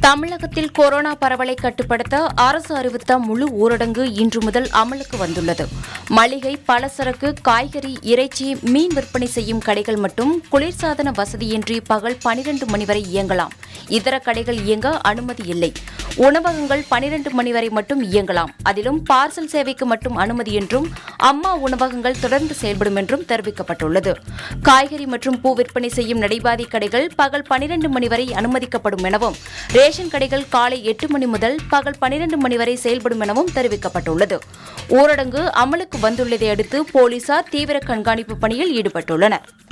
தமிழகத்தில் கொரோனா பரவலை கட்டுப்படுத்த அரசு அறிவித்த முழு ஊரடங்கு இன்று முதல் அமலுக்கு வந்துள்ளது மளிகை பலசரக்கு காய்கறி இறைச்சி மீன் விற்பனை செய்யும் கடைகள் மட்டும் குளிர்சாதன வசதியின்றி பகல் பனிரெண்டு மணி வரை இயங்கலாம் இதர கடைகள் இயங்க அனுமதி இல்லை உணவகங்கள் பனிரெண்டு மணி வரை மட்டும் இயங்கலாம் அதிலும் பார்சல் சேவைக்கு மட்டும் அனுமதி என்றும் அம்மா உணவகங்கள் தொடர்ந்து செயல்படும் என்றும் தெரிவிக்கப்பட்டுள்ளது காய்கறி மற்றும் பூ விற்பனை செய்யும் நடைபாதை கடைகள் பகல் பனிரெண்டு மணி வரை அனுமதிக்கப்படும் எனவும் ரேஷன் கடைகள் காலை எட்டு மணி முதல் பகல் பனிரெண்டு மணி வரை செயல்படும் எனவும் தெரிவிக்கப்பட்டுள்ளது ஊரடங்கு அமலுக்கு வந்துள்ளதை அடுத்து போலீசார் தீவிர கண்காணிப்பு பணியில் ஈடுபட்டுள்ளனர்